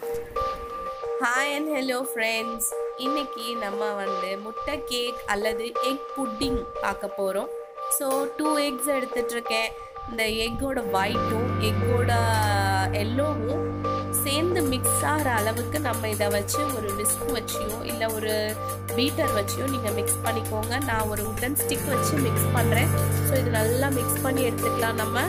hi and hello friends இன்னைக்கு நம்ம வந்து முட்டை கேக் அல்லது எக் புட்டிங் பார்க்க போகிறோம் ஸோ டூ எக்ஸ் எடுத்துட்ருக்கேன் இந்த எக்கோட ஒயிட்டும் எக்கோட எல்லோவும் சேர்ந்து மிக்ஸ் ஆகிற அளவுக்கு நம்ம இதை வச்சு ஒரு விஸ்க் வச்சியோ இல்லை ஒரு பீட்டர் வச்சியோ நீங்கள் மிக்ஸ் பண்ணிக்கோங்க நான் ஒரு உடன் ஸ்டிக் வச்சு மிக்ஸ் பண்ணுறேன் ஸோ இது நல்லா மிக்ஸ் பண்ணி எடுத்துக்கலாம் நம்ம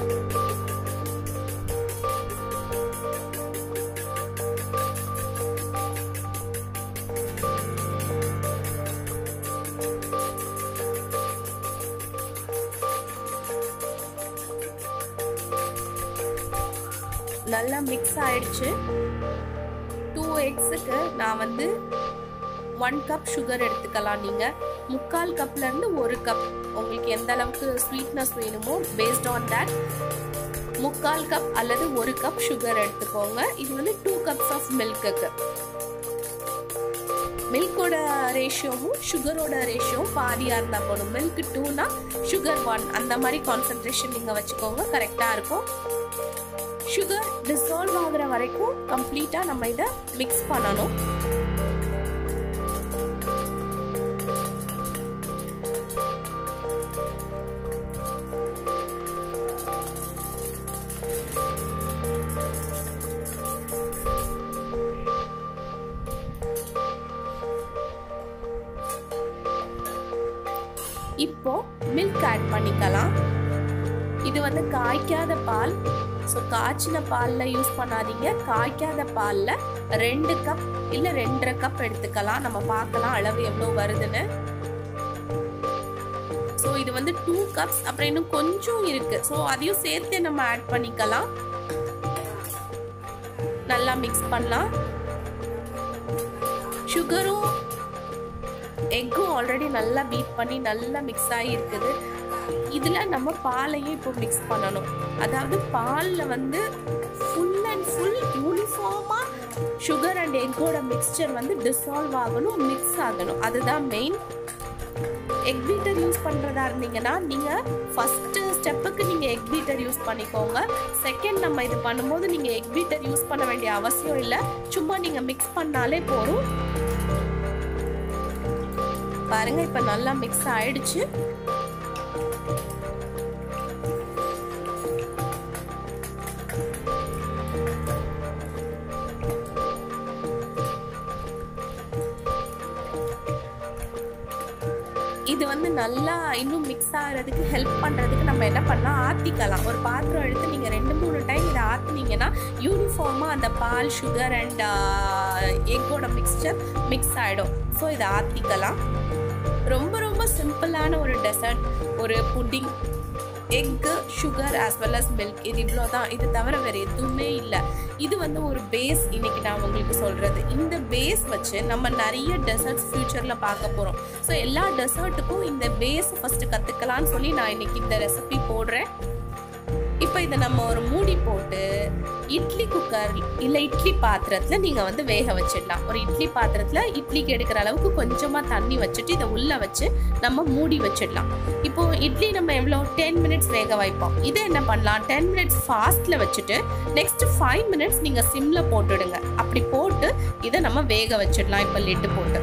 நல்லா மிக்ஸ் ஆயிடுச்சு டூ எக்ஸுக்கு நான் வந்து ஒன் கப் சுகர் எடுத்துக்கலாம் நீங்கள் முக்கால் கப்லேருந்து ஒரு கப் உங்களுக்கு எந்த அளவுக்கு ஸ்வீட்னஸ் வேணுமோ பேஸ்ட் ஆன் தட் முக்கால் கப் அல்லது ஒரு கப் சுகர் எடுத்துக்கோங்க இது வந்து டூ கப்ஸ் ஆஃப் மில்க்குக்கு மில்கோட ரேஷியோவும் சுகரோட ரேஷியோவும் பாதியாக இருந்தால் போதும் மில்க் டூனா சுகர் ஒன் அந்த மாதிரி கான்சன்ட்ரேஷன் நீங்கள் வச்சுக்கோங்க கரெக்டாக இருக்கும் சுகர் டிசால்வ் ஆகுற வரைக்கும் கம்ப்ளீட்டாக நம்ம இதை மிக்ஸ் பண்ணணும் இப்போ மில்க் ஆட் பண்ணிக்கலாம் இது வந்து காய்க்காத பால் ஸோ காய்ச்சின பாலில் யூஸ் பண்ணாதீங்க காய்க்காத பாலில் ரெண்டு கப் இல்லை ரெண்டரை கப் எடுத்துக்கலாம் நம்ம பார்க்கலாம் அளவு எவ்வளோ வருதுன்னு ஸோ இது வந்து டூ கப்ஸ் அப்புறம் இன்னும் கொஞ்சம் இருக்கு ஸோ அதையும் சேர்த்து நம்ம ஆட் பண்ணிக்கலாம் நல்லா மிக்ஸ் பண்ணலாம் சுகரும் எக்கும் ஆல்ரெடி நல்லா பீட் பண்ணி நல்லா மிக்ஸ் ஆகி இருக்குது இதில் நம்ம பாலையும் இப்போ மிக்ஸ் பண்ணணும் அதாவது பாலில் வந்து ஃபுல் அண்ட் ஃபுல் யூனிஃபார்மாக சுகர் அண்ட் எக்கோட மிக்ஸ்சர் வந்து டிசால்வ் ஆகணும் மிக்ஸ் ஆகணும் அதுதான் மெயின் எக் பீட்டர் யூஸ் பண்ணுறதா இருந்தீங்கன்னா நீங்கள் ஃபஸ்ட்டு ஸ்டெப்புக்கு நீங்கள் எக் பீட்டர் யூஸ் பண்ணிக்கோங்க செகண்ட் நம்ம இது பண்ணும்போது நீங்கள் எக் பீட்டர் யூஸ் பண்ண வேண்டிய அவசியம் இல்லை சும்மா நீங்கள் மிக்ஸ் பண்ணாலே போதும் பாருங்க இப்போ நல்லா மிக்ஸ் ஆயிடுச்சு இது வந்து நல்லா இன்னும் மிக்ஸ் ஆகிறதுக்கு ஹெல்ப் பண்ணுறதுக்கு நம்ம என்ன பண்ணலாம் ஆற்றிக்கலாம் ஒரு பாத்திரம் எடுத்து நீங்கள் ரெண்டு மூணு டைம் இதை ஆற்றுனீங்கன்னா யூனிஃபார்மாக அந்த பால் சுகர் அண்ட் எக்கோட மிக்ஸ்சர் மிக்ஸ் ஆகிடும் ஸோ இதை ஆற்றிக்கலாம் ரொம்ப ரொம்ப சிம்பிளான ஒரு டெசர்ட் ஒரு pudding egg sugar as well as milk இது இவ்வளோ தான் இது தவிர வேறு எதுவுமே இல்லை இது வந்து ஒரு பேஸ் இன்னைக்கு நான் உங்களுக்கு சொல்கிறது இந்த பேஸ் வச்சு நம்ம நிறைய டெசர்ட்ஸ் ஃப்யூச்சரில் பார்க்க போகிறோம் ஸோ எல்லா டெசர்ட்டுக்கும் இந்த பேஸ் ஃபஸ்ட்டு கற்றுக்கலான்னு சொல்லி நான் இன்னைக்கு இந்த ரெசிபி போடுறேன் இப்போ இதை நம்ம ஒரு மூடி போட்டு இட்லி குக்கர் இல்லை இட்லி பாத்திரத்தில் நீங்கள் வந்து வேக வச்சிடலாம் ஒரு இட்லி பாத்திரத்தில் இட்லிக்கு எடுக்கிற அளவுக்கு கொஞ்சமாக தண்ணி வச்சுட்டு இதை உள்ளே வச்சு நம்ம மூடி வச்சிடலாம் இப்போ இட்லி நம்ம எவ்வளோ டென் மினிட்ஸ் வேக வைப்போம் இதை என்ன பண்ணலாம் டென் மினிட்ஸ் ஃபாஸ்ட்டில் வச்சுட்டு நெக்ஸ்ட் ஃபைவ் மினிட்ஸ் நீங்கள் சிம்மில் போட்டுடுங்க அப்படி போட்டு இதை நம்ம வேக வச்சிடலாம் இப்போ லிட்டு போட்டு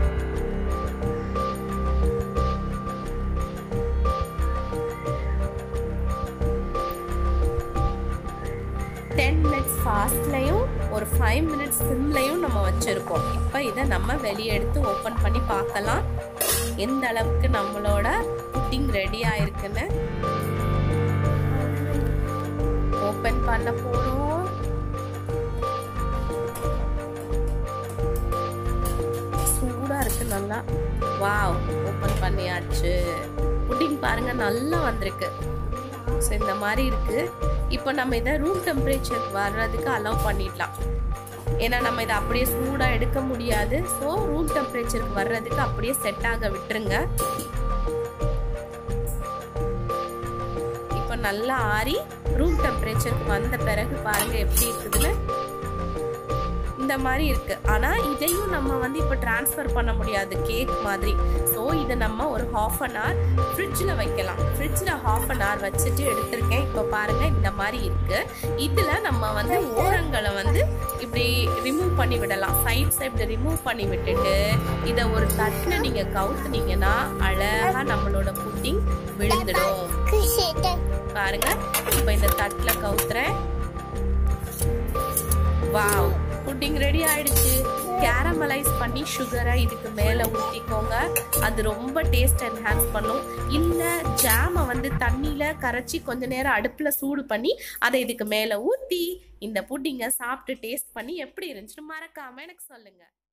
டென் மினிட்ஸ் ஃபாஸ்ட்லையும் ஒரு ஃபைவ் மினிட்ஸ் சிம்லையும் நம்ம வச்சுருக்கோம் இப்போ இதை நம்ம வெளியே எடுத்து ஓப்பன் பண்ணி பார்க்கலாம் எந்த அளவுக்கு நம்மளோட புட்டிங் ரெடி ஆயிருக்குன்னு ஓப்பன் பண்ண போகிறோம் சூடாக இருக்கு நல்லா வாவ் ஓப்பன் பண்ணியாச்சு புட்டிங் பாருங்க நல்லா வந்திருக்கு ஸோ இந்த மாதிரி இருக்குது இப்போ நம்ம இதை ரூம் டெம்பரேச்சர் வர்றதுக்கு அலோவ் பண்ணிடலாம் ஏன்னா நம்ம இதை அப்படியே சூடாக எடுக்க முடியாது ஸோ ரூம் டெம்பரேச்சருக்கு வர்றதுக்கு அப்படியே செட் ஆக விட்டுருங்க இப்போ நல்லா ஆறி ரூம் டெம்பரேச்சருக்கு வந்த பிறகு பாருங்க எப்படி இருக்குதுன்னு இந்த மாதிரி இருக்கு ஆனா இதையும் நம்ம வந்து இப்போ டிரான்ஸ்ஃபர் பண்ண முடியாது கேக் மாதிரி ஸோ இதை நம்ம ஒரு ஹாஃப் அன் ஹவர் ஃப்ரிட்ஜில் வைக்கலாம் ஃப்ரிட்ஜில் ஹாஃப் அன் ஹவர் வச்சுட்டு எடுத்திருக்கேன் இப்போ பாருங்க இந்த மாதிரி இருக்கு இதில் நம்ம வந்து ஓரங்களை வந்து இப்படி ரிமூவ் பண்ணி விடலாம் சைட்ஸ் இப்படி ரிமூவ் பண்ணி விட்டுட்டு இதை ஒரு தட்டில் நீங்க கவுத்துனீங்கன்னா அழகா நம்மளோட புட்டிங் விழுந்துடும் பாருங்க இப்போ இந்த தட்டுல கவுத்துறேன் வாவ் புட்டிங் ரெடி ஆயிடுச்சு கேரமலைஸ் பண்ணி சுகரை இதுக்கு மேலே ஊற்றிக்கோங்க அது ரொம்ப டேஸ்ட் என்ஹான்ஸ் பண்ணும் இல்லை ஜாமை வந்து தண்ணியில் கரைச்சி கொஞ்ச நேரம் அடுப்பில் சூடு பண்ணி அதை இதுக்கு மேலே ஊற்றி இந்த புட்டிங்கை சாப்பிட்டு டேஸ்ட் பண்ணி எப்படி இருந்துச்சுன்னு மறக்காமல் எனக்கு சொல்லுங்கள்